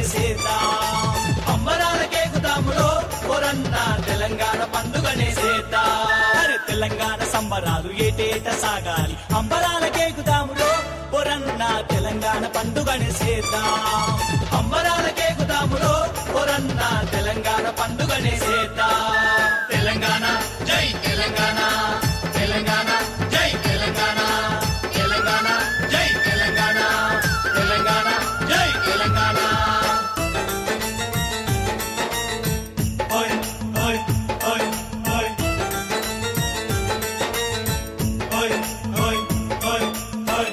చేద్దాం అంబరాల కేకుదాములో పొరన్న తెలంగాణ పండుగనే చేద్దాం అరే తెలంగాణ సంబరాలు ఏటేట సాగాలి అంబరాల కేకుదాములో పొరన్న తెలంగాణ పండుగనే చేద్దాం అంబరాల కేకుదాములో పొరన్న తెలంగాణ పండుగనే చేద్దాం తెలంగాణ జై తెలంగాణ తెలంగాణ జై తెలంగాణ తెలంగాణ జై తెలంగాణ తెలంగాణ జై తెలంగాణ ఓయ్ ఓయ్ ఓయ్ ఓయ్ ఓయ్ ఓయ్ ఓయ్ ఓయ్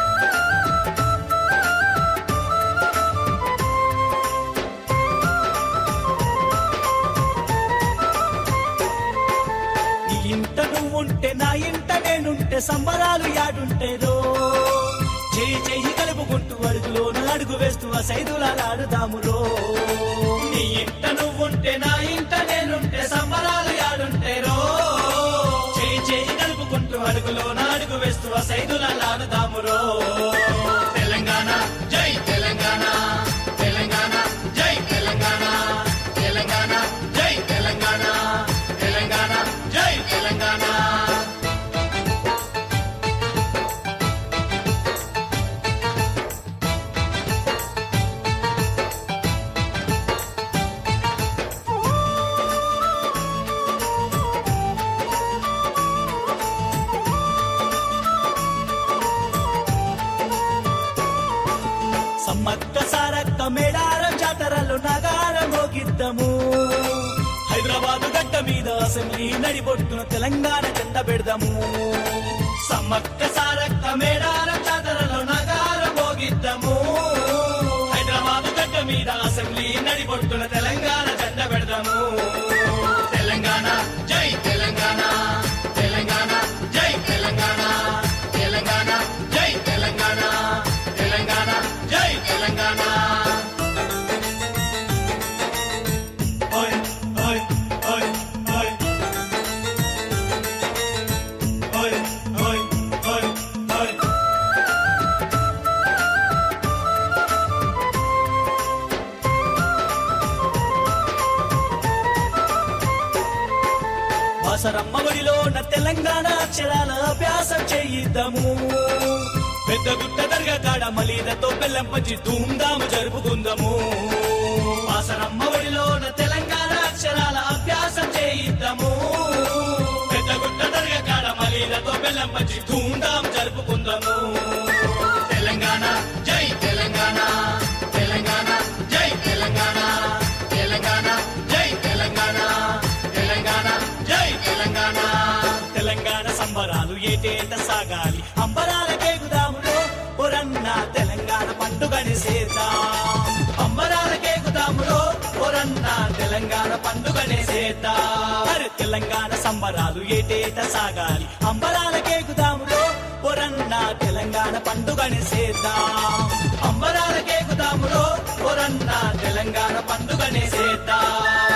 నీ ఇంట నువ్వుంటే నా ఇంట నేనుంటే సంబరాలు యాడుంటేరో చేయి చెయ్యి కలుపుకుంటూ అడుగులోన అడుగు వేస్తూ ఆ సైదులాడుదామురో నీ ఇంట నువ్వుంటే నా ఇంట నేనుంటే సంబరాలు యాడుంటేరో చేయి చెయ్యి కలుపుకుంటూ అడుగులోన అడుగు వేస్తూ ఆ సైదులాడుదామురో తెలంగాణ జై తెలంగాణ తెలంగాణ జై తెలంగాణ తెలంగాణ జై తెలంగాణ తెలంగాణ జై తెలంగాణ సమ్మక్క సారక్క మేడారం జాతరలో నగార మోగిద్దము హైదరాబాదు గడ్డ మీద అసెంబ్లీ నడిబొట్టున తెలంగాణ జెండ పెడదాము సమ్మక్క సారక్క మేడారం జాతరలో నగార మోగిద్దము హైదరాబాదు గడ్డ మీద అసెంబ్లీ నడిబొట్టున తెలంగాణ జెండ పెడదాము తెలంగాణ జై తెలంగాణ తెలంగాణ జై తెలంగాణ తెలంగాణ జై తెలంగాణ తెలంగాణ జై తెలంగాణ ఓయ్ ఓయ్ ఓయ్ ఓయ్ ఓయ్ ఓయ్ ఓయ్ ఓయ్ వాసరమ్మ ఒడిలో నా తెలంగాణ అక్షరాల అభ్యాసం చేయిద్దాము పెద్ద గుట్ట దర్గా కాడ మలీదతో బెల్లం పంచి ధూమ్ధాము జరుపుకుందాము వాసరమ్మ ఒడిలో నా తెలంగాణ అక్షరాల అభ్యాసం చేయిద్దాము పెద్ద గుట్ట దర్గా కాడ మలీదతో బెల్లం పంచి ధూమ్ధాము జరుపుకుందాము తెలంగాణ జై తెలంగాణ తెలంగాణ జై తెలంగాణ తెలంగాణ జై తెలంగాణ తెలంగాణ జై తెలంగాణ తెలంగాణ సంబరాలు ఏటేట సాగాలి అంబరాల కేకుదాములో ఒరన్న తెలంగాణ పండుగని చేద్దాం అంబరాల కేకుదాములో ఒరన్న తెలంగాణ పండుగని చేద్దాం అరే తెలంగాణ సంబరాలు ఏటేట సాగాలి అంబరాల కేకుదాములో ఒరన్న తెలంగాణ పండుగని చేద్దాం అంబరాల కేకుదాములో ఒరన్న తెలంగాణ పండుగని చేద్దాం